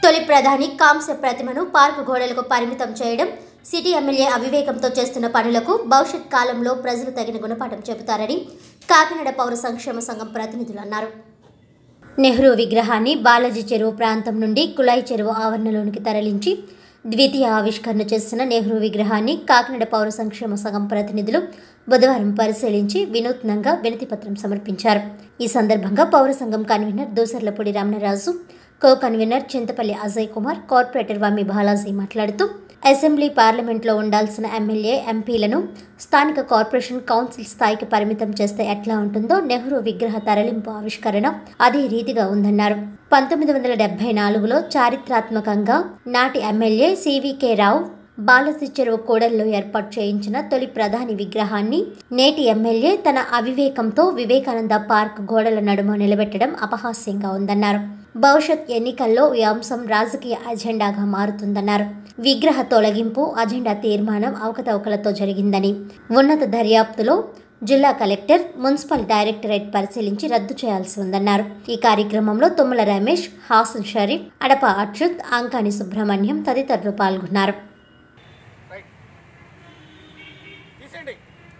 తొలి ప్రధాని కాంస్య ప్రతిమను పార్కు గోడలకు పరిమితం చేయడం సిటీ ఎమ్మెల్యే అవివేకంతో చేస్తున్న పనులకు భవిష్యత్ కాలంలో ప్రజలు తగిన గుణపాఠం చెబుతారని కాకినాడ పౌర సంక్షేమ సంఘం ప్రతినిధులు అన్నారు నెహ్రూ విగ్రహాన్ని బాలాజీ చెరువు ప్రాంతం నుండి కుళాయి చెరువు ఆవరణలోనికి తరలించి ద్వితీయ ఆవిష్కరణ చేసిన నెహ్రూ విగ్రహాన్ని కాకినాడ పౌర సంక్షేమ సంఘం ప్రతినిధులు బుధవారం పరిశీలించి వినూత్నంగా వినతిపత్రం సమర్పించారు ఈ సందర్భంగా పౌర సంఘం convener Dusarlapudi Ramanaraju co convener Chintapalli Ajay Kumar corporator వామి బాలాజీ మాట్లాడుతూ అసెంబ్లీ పార్లమెంట్లో ఉండాల్సిన ఎమ్మెల్యే ఎంపీలను స్థానిక కార్పొరేషన్ కౌన్సిల్ స్థాయికి పరిమితం చేస్తే ఎట్లా ఉంటుందో నెహ్రూ విగ్రహ తరలింపు ఆవిష్కరణ అదే రీతిగా ఉందన్నారు పంతొమ్మిది వందల డెబ్బై నాలుగులో చారిత్రాత్మకంగా నాటి ఎమ్మెల్యే సివికే రావు బాలసి చెరువు కూడల్లో ఏర్పాటు చేయించిన తొలి ప్రధాని విగ్రహాన్ని నేటి ఎమ్మెల్యే తన అవివేకంతో వివేకానంద పార్క్ గోడల నడుమ నిలబెట్టడం అపహాస్యంగా ఉందన్నారు భవిష్యత్ ఎన్నికల్లో ఈ అంశం రాజకీయ అజెండాగా మారుతుందన్నారు విగ్రహ తొలగింపు అజెండా తీర్మానం అవకతవకలతో జరిగిందని ఉన్నత దర్యాప్తులో జిల్లా కలెక్టర్ మున్సిపల్ డైరెక్టరేట్ పరిశీలించి రద్దు చేయాల్సి ఉందన్నారు ఈ కార్యక్రమంలో తుమ్మల రమేష్ హాసన్ షరీఫ్ అడప అచ్యుత్ అంకాని సుబ్రహ్మణ్యం తదితరులు పాల్గొన్నారు రైట్ తీసేయండి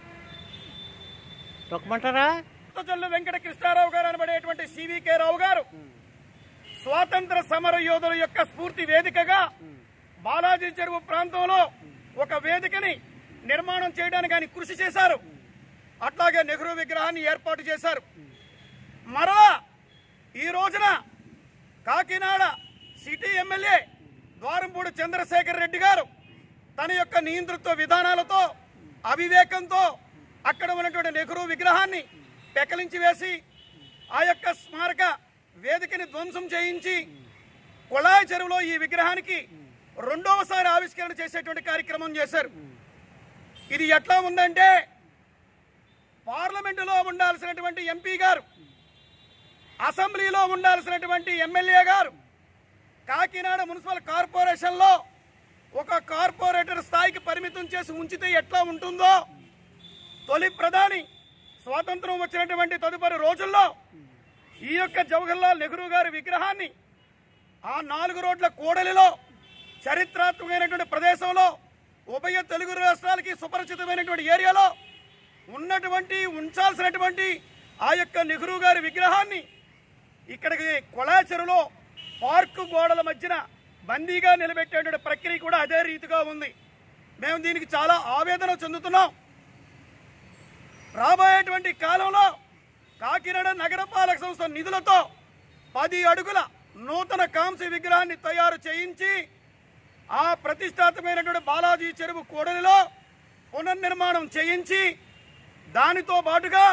తొక్కమంటారా కొత్తజొల్లు వెంకట కృష్ణారావు గారు అనబడేటువంటి సివికే రావు గారు స్వాతంత్ర సమర యోధుల యొక్క స్ఫూర్తి వేదికగా బాలాజీ చెరువు ప్రాంతంలో ఒక వేదికని నిర్మాణం చేయడానికి ఆయన కృషి చేశారు అట్లాగే నెహ్రూ విగ్రహాన్ని ఏర్పాటు చేశారు మరలా ఈ రోజున కాకినాడ సిటీ ఎమ్మెల్యే ద్వారంపూడి చంద్రశేఖర్ రెడ్డి గారు తన యొక్క నియంతృత్వ విధానాలతో అవివేకంతో అక్కడ ఉన్నటువంటి నెహ్రూ విగ్రహాన్ని పెకలించి వేసి ఆ యొక్క స్మారక వేదికని ధ్వంసం చేయించి కుళాయి చెరువులో ఈ విగ్రహానికి రెండవసారి ఆవిష్కరణ చేసేటువంటి కార్యక్రమం చేశారు ఇది ఎట్లా ఉందంటే పార్లమెంటులో ఉండాల్సినటువంటి ఎంపీ గారు అసెంబ్లీలో ఉండాల్సినటువంటి ఎమ్మెల్యే గారు కాకినాడ మున్సిపల్ కార్పొరేషన్లో ఒక కార్పొరేటర్ స్థాయికి పరిమితం చేసి ఉంచితే ఎట్లా ఉంటుందో తొలి ప్రధాని స్వాతంత్రం వచ్చినటువంటి తదుపరి రోజుల్లో ఈ యొక్క జవహర్లాల్ నెహ్రూ గారి విగ్రహాన్ని ఆ నాలుగు రోడ్ల కూడలిలో చరిత్రాత్మకమైనటువంటి ప్రదేశంలో ఉభయ తెలుగు రాష్ట్రాలకి సుపరిచితమైనటువంటి ఏరియాలో ఉన్నటువంటి ఉంచాల్సినటువంటి ఆ యొక్క నెహ్రూ గారి విగ్రహాన్ని ఇక్కడికి కొళాచెరులో పార్కు గోడల మధ్యన బందీగా నిలబెట్టేటువంటి ప్రక్రియ కూడా అదే రీతిగా ఉంది మేము దీనికి చాలా ఆవేదన చెందుతున్నాం రాబోయేటువంటి కాలంలో కాకినాడ నగరపాలక సంస్థ నిధులతో పది అడుగుల నూతన కాంస్య విగ్రహాన్ని తయారు చేయించి ఆ ప్రతిష్టాత్మకమైనటువంటి బాలాజీ చెరువు కూడలిలో పునర్నిర్మాణం చేయించి దానితో పాటుగా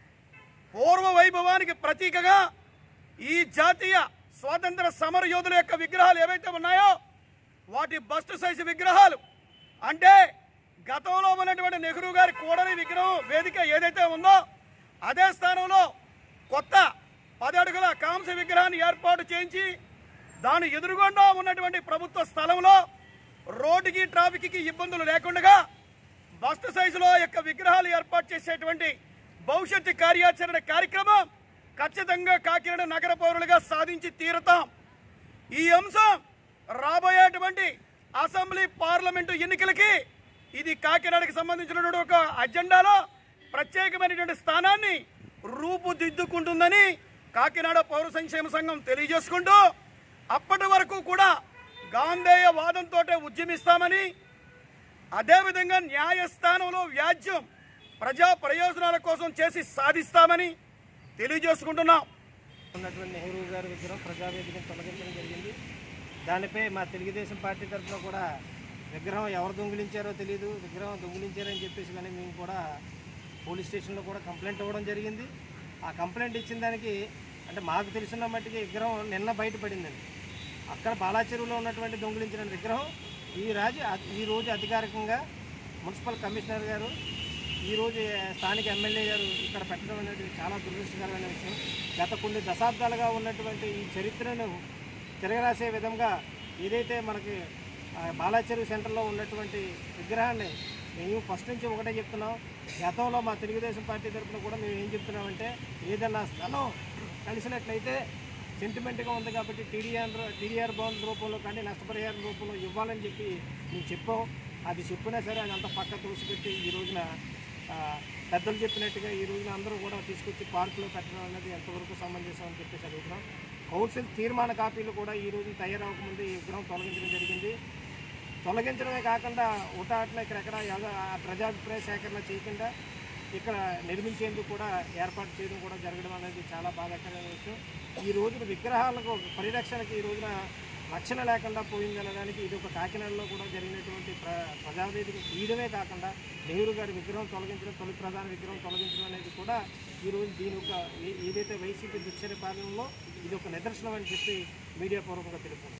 పూర్వ వైభవానికి ప్రతీకగా ఈ జాతీయ స్వాతంత్ర సమర యోధుల యొక్క విగ్రహాలు ఏవైతే ఉన్నాయో వాటి బస్ట్ సైజు విగ్రహాలు అంటే గతంలో ఉన్నటువంటి నెహ్రూ గారి కూడలి విగ్రహం వేదిక ఏదైతే ఉందో అదే స్థానంలో కొత్త పది అడుగుల కాంస్య విగ్రహాన్ని ఏర్పాటు చేయించి దాని ఎదురుగుండా ఉన్నటువంటి ప్రభుత్వ స్థలంలో రోడ్డుకి ట్రాఫిక్కి ఇబ్బందులు లేకుండా బస్తు సైజులో యొక్క విగ్రహాలు ఏర్పాటు చేసేటువంటి భవిష్యత్తు కార్యాచరణ కార్యక్రమం ఖచ్చితంగా కాకినాడ నగర పౌరులుగా సాధించి తీరుతాం ఈ అంశం రాబోయేటువంటి అసెంబ్లీ పార్లమెంటు ఎన్నికలకి ఇది కాకినాడకి సంబంధించినటువంటి ఒక అజెండాలో ప్రత్యేకమైనటువంటి స్థానాన్ని రూపుదిద్దుకుంటుందని కాకినాడ పౌర సంక్షేమ సంఘం తెలియజేసుకుంటూ అప్పటి వరకు కూడా గాంధేయ వాదంతో ఉద్యమిస్తామని అదేవిధంగా న్యాయస్థానంలో వ్యాజ్యం ప్రజా ప్రయోజనాల కోసం చేసి సాధిస్తామని తెలియజేసుకుంటున్నాం ఉన్నటువంటి నెహ్రూ గారి విగ్రహం ప్రజావేదికను తొలగించడం జరిగింది దానిపై మా తెలుగుదేశం పార్టీ తరఫున కూడా విగ్రహం ఎవరు దొంగిలించారో తెలియదు విగ్రహం దొంగిలించారని చెప్పేసి కానీ మేము కూడా పోలీస్ స్టేషన్లో కూడా కంప్లైంట్ ఇవ్వడం జరిగింది ఆ కంప్లైంట్ ఇచ్చిన దానికి అంటే మాకు తెలిసిన మట్టికి విగ్రహం నిన్న బయటపడిందండి అక్కడ బాలాచెరువులో ఉన్నటువంటి దొంగిలించిన విగ్రహం ఈ రాజు ఈ రోజు అధికారికంగా మున్సిపల్ కమిషనర్ గారు ఈ రోజు స్థానిక ఎమ్మెల్యే గారు ఇక్కడ పెట్టడం అనేది చాలా దురదృష్టకరమైన విషయం గత కొన్ని దశాబ్దాలుగా ఉన్నటువంటి ఈ చరిత్రను తిరగరాసే విధంగా ఏదైతే మనకి ఆ, బాలాచెరువు సెంటర్లో ఉన్నటువంటి విగ్రహాన్ని మేము ఫస్ట్ నుంచి ఒకటే చెప్తున్నాం గతంలో మా తెలుగుదేశం పార్టీ తరఫున కూడా మేము ఏం చెప్తున్నామంటే ఏదన్నా స్థలం కలిసినట్లయితే సెంటిమెంట్గా ఉంది కాబట్టి టీడీఆర్ టీడీఆర్ బాండ్ రూపంలో కానీ నష్టపరిహారం రూపంలో ఇవ్వాలని చెప్పి మేము చెప్పాం అది చెప్పినా సరే అదంతా పక్క తోసిపెట్టి ఈ రోజున ఆ, పెద్దలు చెప్పినట్టుగా ఈ రోజున అందరూ కూడా తీసుకొచ్చి పార్కులో పెట్టడం అనేది ఎంతవరకు సమంజసం అని చెప్పేసి అడుగుతున్నాం కౌన్సిల్ తీర్మాన కాపీలు కూడా ఈ రోజు తయారవకముందు ఈ విగ్రహం తొలగించడం జరిగింది తొలగించడమే కాకుండా ఉటాట్ల ఇక్కడెక్కడ ఎవరో ఆ ప్రజాభిప్రాయ సేకరణ చేయకుండా ఇక్కడ నిర్మించేందుకు కూడా ఏర్పాటు చేయడం కూడా జరగడం అనేది చాలా బాధాకరమైన విషయం ఈ రోజున విగ్రహాలకు పరిరక్షణకి ఈ రోజున రక్షణ లేకుండా పోయిందనడానికి ఇది ఒక కాకినాడలో కూడా జరిగినటువంటి ప్ర ప్రజావేదిక తీయడమే కాకుండా నెహ్రూ గారి విగ్రహం తొలగించడం తొలి ప్రధాన విగ్రహం తొలగించడం అనేది కూడా ఈరోజు దీని ఒక ఏ- ఏదైతే వైసీపీ దుశ్చర్య పాలనలో ఇది ఒక నిదర్శనం అని చెప్పి మీడియా పూర్వకంగా తెలుపుతున్నాం